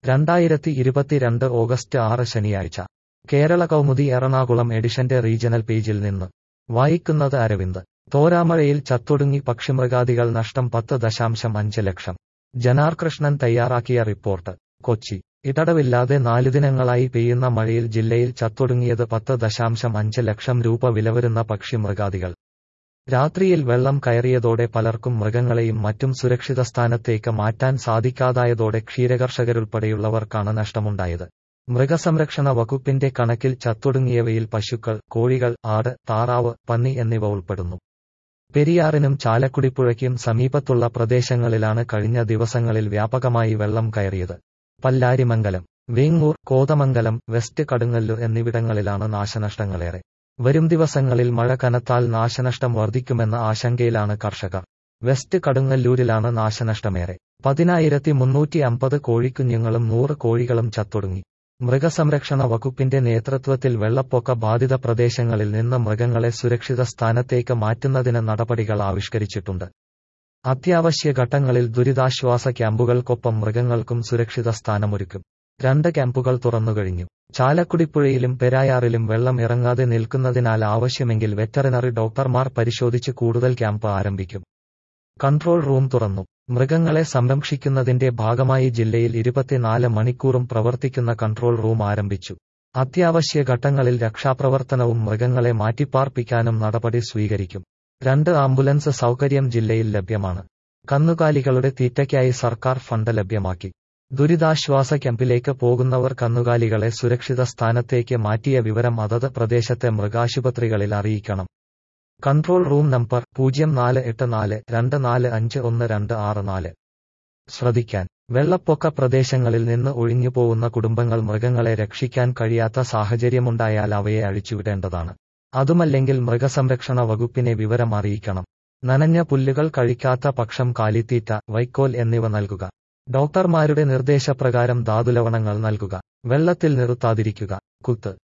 രണ്ടായിരത്തി ഇരുപത്തിരണ്ട് ഓഗസ്റ്റ് ആറ് ശനിയാഴ്ച കേരള കൗമുദി എറണാകുളം എഡിഷന്റെ റീജണൽ പേജിൽ നിന്ന് വായിക്കുന്നത് അരവിന്ദ് തോരാമഴയിൽ ചത്തൊടുങ്ങി പക്ഷിമൃഗാദികൾ നഷ്ടം പത്ത് ദശാംശം അഞ്ച് ലക്ഷം ജനാർ കൃഷ്ണൻ തയ്യാറാക്കിയ റിപ്പോർട്ട് കൊച്ചി ഇടതടവില്ലാതെ നാല് ദിനങ്ങളായി പെയ്യുന്ന മഴയിൽ ജില്ലയിൽ ചത്തൊടുങ്ങിയത് പത്ത് ദശാംശം അഞ്ച് ലക്ഷം രൂപ വിലവരുന്ന പക്ഷിമൃഗാദികൾ രാത്രിയിൽ വെള്ളം കയറിയതോടെ പലർക്കും മൃഗങ്ങളെയും മറ്റും സുരക്ഷിത സ്ഥാനത്തേക്ക് മാറ്റാൻ സാധിക്കാതായതോടെ ക്ഷീരകർഷകരുൾപ്പെടെയുള്ളവർക്കാണ് നഷ്ടമുണ്ടായത് മൃഗസംരക്ഷണ വകുപ്പിന്റെ കണക്കിൽ ചത്തൊടുങ്ങിയവയിൽ പശുക്കൾ കോഴികൾ ആട് താറാവ് പന്നി എന്നിവ ഉൾപ്പെടുന്നു പെരിയാറിനും ചാലക്കുടിപ്പുഴയ്ക്കും സമീപത്തുള്ള പ്രദേശങ്ങളിലാണ് കഴിഞ്ഞ ദിവസങ്ങളിൽ വ്യാപകമായി വെള്ളം കയറിയത് പല്ലാരിമംഗലം വേങ്ങൂർ കോതമംഗലം വെസ്റ്റ് കടുങ്ങല്ലൂർ എന്നിവിടങ്ങളിലാണ് നാശനഷ്ടങ്ങളേറെ വരും ദിവസങ്ങളിൽ മഴ കനത്താൽ നാശനഷ്ടം വർദ്ധിക്കുമെന്ന ആശങ്കയിലാണ് കർഷകർ വെസ്റ്റ് കടുങ്ങല്ലൂരിലാണ് നാശനഷ്ടമേറെ പതിനായിരത്തി മുന്നൂറ്റി അമ്പത് കോഴിക്കുഞ്ഞുങ്ങളും നൂറ് കോഴികളും ചത്തൊടുങ്ങി മൃഗസംരക്ഷണ വകുപ്പിന്റെ നേതൃത്വത്തിൽ വെള്ളപ്പൊക്ക ബാധിത പ്രദേശങ്ങളിൽ നിന്ന് മൃഗങ്ങളെ സുരക്ഷിത സ്ഥാനത്തേക്ക് മാറ്റുന്നതിന് നടപടികൾ ആവിഷ്കരിച്ചിട്ടുണ്ട് അത്യാവശ്യ ഘട്ടങ്ങളിൽ ദുരിതാശ്വാസ ക്യാമ്പുകൾക്കൊപ്പം മൃഗങ്ങൾക്കും സുരക്ഷിത സ്ഥാനമൊരുക്കും രണ്ട് ക്യാമ്പുകൾ തുറന്നുകഴിഞ്ഞു ചാലക്കുടിപ്പുഴയിലും പെരായാറിലും വെള്ളം ഇറങ്ങാതെ നിൽക്കുന്നതിനാൽ ആവശ്യമെങ്കിൽ വെറ്ററിനറി ഡോക്ടർമാർ പരിശോധിച്ച് കൂടുതൽ ക്യാമ്പ് ആരംഭിക്കും കൺട്രോൾ റൂം തുറന്നു മൃഗങ്ങളെ സംരക്ഷിക്കുന്നതിന്റെ ഭാഗമായി ജില്ലയിൽ ഇരുപത്തിനാല് മണിക്കൂറും പ്രവർത്തിക്കുന്ന കൺട്രോൾ റൂം ആരംഭിച്ചു അത്യാവശ്യ ഘട്ടങ്ങളിൽ രക്ഷാപ്രവർത്തനവും മൃഗങ്ങളെ മാറ്റിപ്പാർപ്പിക്കാനും നടപടി സ്വീകരിക്കും രണ്ട് ആംബുലൻസ് സൗകര്യം ജില്ലയിൽ ലഭ്യമാണ് കന്നുകാലികളുടെ തീറ്റയ്ക്കായി സർക്കാർ ഫണ്ട് ലഭ്യമാക്കി ദുരിതാശ്വാസ ക്യാമ്പിലേക്ക് പോകുന്നവർ കന്നുകാലികളെ സുരക്ഷിത സ്ഥാനത്തേക്ക് മാറ്റിയ വിവരം അതത് പ്രദേശത്തെ മൃഗാശുപത്രികളിൽ അറിയിക്കണം കൺട്രോൾ റൂം നമ്പർ പൂജ്യം നാല് എട്ട് നാല് രണ്ട് നാല് അഞ്ച് ഒന്ന് രണ്ട് ആറ് നാല് ശ്രദ്ധിക്കാൻ വെള്ളപ്പൊക്ക പ്രദേശങ്ങളിൽ നിന്ന് ഒഴിഞ്ഞുപോകുന്ന കുടുംബങ്ങൾ മൃഗങ്ങളെ രക്ഷിക്കാൻ കഴിയാത്ത സാഹചര്യമുണ്ടായാൽ അവയെ അഴിച്ചുവിടേണ്ടതാണ് അതുമല്ലെങ്കിൽ മൃഗസംരക്ഷണ വകുപ്പിനെ വിവരം അറിയിക്കണം നനഞ്ഞ പുല്ലുകൾ കഴിക്കാത്ത പക്ഷം കാലിത്തീറ്റ വൈക്കോൽ എന്നിവ നൽകുക ഡോക്ടർമാരുടെ നിർദ്ദേശപ്രകാരം ധാതുലവണങ്ങൾ നൽകുക വെള്ളത്തിൽ നിർത്താതിരിക്കുക കുത്ത്